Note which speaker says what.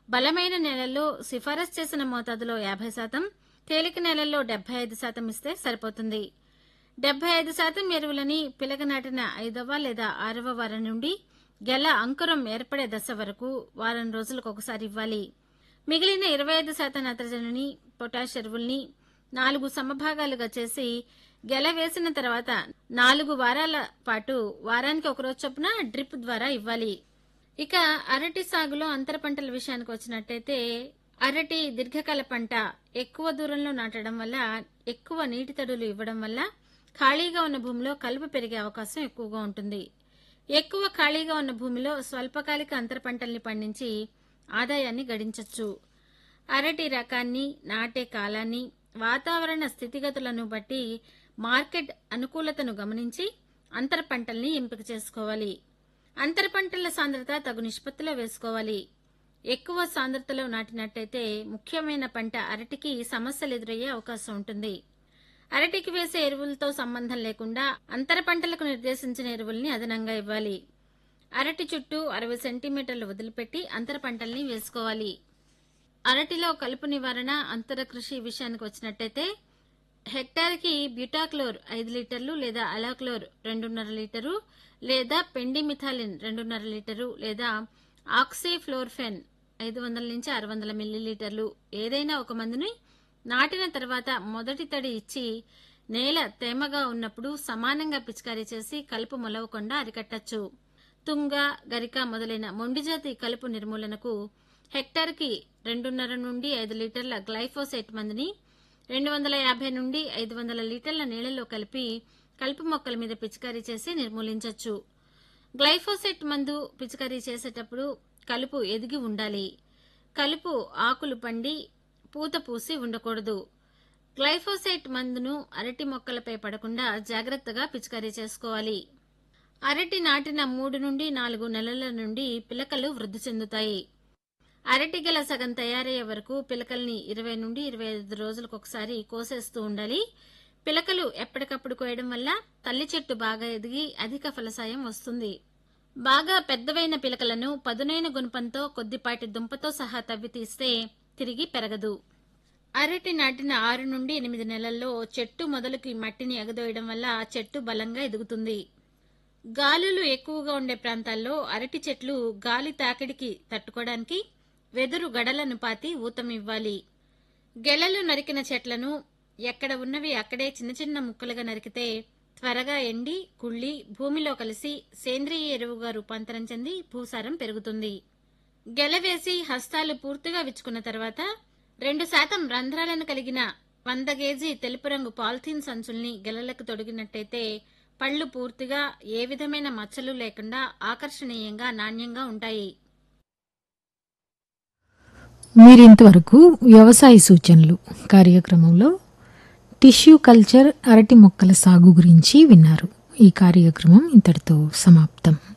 Speaker 1: బలమైన నేలల్లో సిఫారసు చేసిన మోతాదులో యాభై శాతం తేలిక నేలల్లో డెబ్బై ఐదు శాతం ఇస్తే సరిపోతుంది డెబ్బై ఐదు శాతం ఎరువులని పిలక నాటిన ఐదవ లేదా ఆరవ వారం నుండి గెల అంకురం ఏర్పడే దశ వరకు వారం రోజులకు ఒకసారి ఇవ్వాలి మిగిలిన ఇరవై ఐదు శాతం నత్రజనిని పొటాష్ ఎరువుల్ని నాలుగు సమభాగాలుగా చేసి గెల వేసిన తర్వాత నాలుగు వారాల పాటు వారానికి ఒక రోజు చొప్పున డ్రిప్ ద్వారా ఇవ్వాలి ఇక అరటి సాగులో అంతర పంటల విషయానికి వచ్చినట్టయితే అరటి దీర్ఘకాల పంట ఎక్కువ దూరంలో నాటడం వల్ల ఎక్కువ నీటి తడులు ఇవ్వడం వల్ల ఖాళీగా ఉన్న భూమిలో కలుపు పెరిగే అవకాశం ఎక్కువగా ఉంటుంది ఎక్కువ ఖాళీగా ఉన్న భూమిలో స్వల్పకాలిక అంతర పంటల్ని పండించి ఆదాయాన్ని గడించవచ్చు అరటి రకాన్ని నాటే కాలాన్ని వాతావరణ స్థితిగతులను బట్టి మార్కెట్ అనుకూలతను గమనించి అంతర పంటల్ని ఎంపిక చేసుకోవాలి అంతర పంటల సాంద్రత తగు నిష్పత్తిలో వేసుకోవాలి ఎక్కువ సాంద్రతలో నాటినట్టయితే ముఖ్యమైన పంట అరటికి సమస్యలు ఎదురయ్యే అవకాశం ఉంటుంది అరటికి వేసే ఎరువులతో సంబంధం లేకుండా అంతర పంటలకు నిర్దేశించిన ఎరువుల్ని అదనంగా ఇవ్వాలి అరటి చుట్టూ అరవై సెంటీమీటర్లు వదిలిపెట్టి అంతర పంటల్ని వేసుకోవాలి అరటిలో కలుపు నివారణ అంతర కృషి విషయానికి వచ్చినట్టయితే హెక్టార్కి బ్యూటాక్లోర్ ఐదు లీటర్లు లేదా అలాక్లోర్ రెండున్నర లీటరు లేదా పెండిమిథాలిన్ రెండున్నర లీటరు లేదా ఆక్సీఫ్లోర్ఫెన్ ఐదు వందల నుంచి ఆరు వందల మిల్లీలీటర్లు ఏదైనా ఒక మందుని నాటిన తర్వాత మొదటి తడి ఇచ్చి నేల తేమగా ఉన్నప్పుడు సమానంగా పిచికారీ చేసి కలుపు మొలవకుండా అరికట్టచ్చు తుంగ గరిక మొదలైన మొండిజాతి కలుపు నిర్మూలనకు హెక్టార్కి రెండున్నర నుండి ఐదు లీటర్ల గ్లైఫోసేట్ మందుని రెండు వందల యాభై నుండి ఐదు వందల లీటర్ల నీళ్లలో కలిపి కలుపు మొక్కల మీద పిచికారీ చేసి నిర్మూలించవచ్చు గ్లైఫోసెట్ మందు పిచికారీ చేసేటప్పుడు కలుపు ఎదిగి ఉండాలి కలుపు ఆకులు పండి పూత పూసి ఉండకూడదు గ్లైఫోసైట్ మందును అరటి మొక్కలపై పడకుండా జాగ్రత్తగా పిచికారీ చేసుకోవాలి అరటి నాటిన మూడు నుండి నాలుగు నెలల నుండి పిలకలు వృద్ధి చెందుతాయి అరటి గెల సగం తయారయ్యే వరకు పిలకల్ని ఇరవై నుండి ఇరవై ఐదు రోజులకు ఒకసారి కోసేస్తూ ఉండాలి పిలకలు ఎప్పటికప్పుడు కోయడం వల్ల తల్లి చెట్టు బాగా ఎదిగి అధిక ఫలసాయం వస్తుంది బాగా పెద్దవైన పిలకలను పదునైన గుణపంతో కొద్దిపాటి దుంపతో సహా తవ్వి తీస్తే తిరిగి పెరగదు అరటి నాటిన ఆరు నుండి ఎనిమిది నెలల్లో చెట్టు మొదలుకి మట్టిని ఎగదోయడం వల్ల చెట్టు బలంగా ఎదుగుతుంది గాలులు ఎక్కువగా ఉండే ప్రాంతాల్లో అరటి చెట్లు గాలి తాకిడికి తట్టుకోవడానికి వెదురు గడలను పాతి ఊతమివ్వాలి గెలలు నరికిన చెట్లను ఎక్కడ ఉన్నవి అక్కడే చిన్న చిన్న ముక్కలుగా నరికితే త్వరగా ఎండి కుళ్ళి భూమిలో కలిసి సేంద్రియ ఎరువుగా రూపాంతరం చెంది భూసారం పెరుగుతుంది గెల వేసి హస్తాలు పూర్తిగా విచ్చుకున్న తర్వాత రెండు శాతం రంధ్రాలను కలిగిన వంద కేజీ తెలుపు రంగు పాలిథీన్ సంచుల్ని గెలలకు తొడిగినట్టయితే పళ్ళు పూర్తిగా ఏ విధమైన మచ్చలు లేకుండా ఆకర్షణీయంగా నాణ్యంగా ఉంటాయి
Speaker 2: మీరింతవరకు వ్యవసాయ సూచనలు కార్యక్రమంలో టిష్యూ కల్చర్ అరటి మొక్కల సాగు గురించి విన్నారు ఈ కార్యక్రమం ఇంతటితో సమాప్తం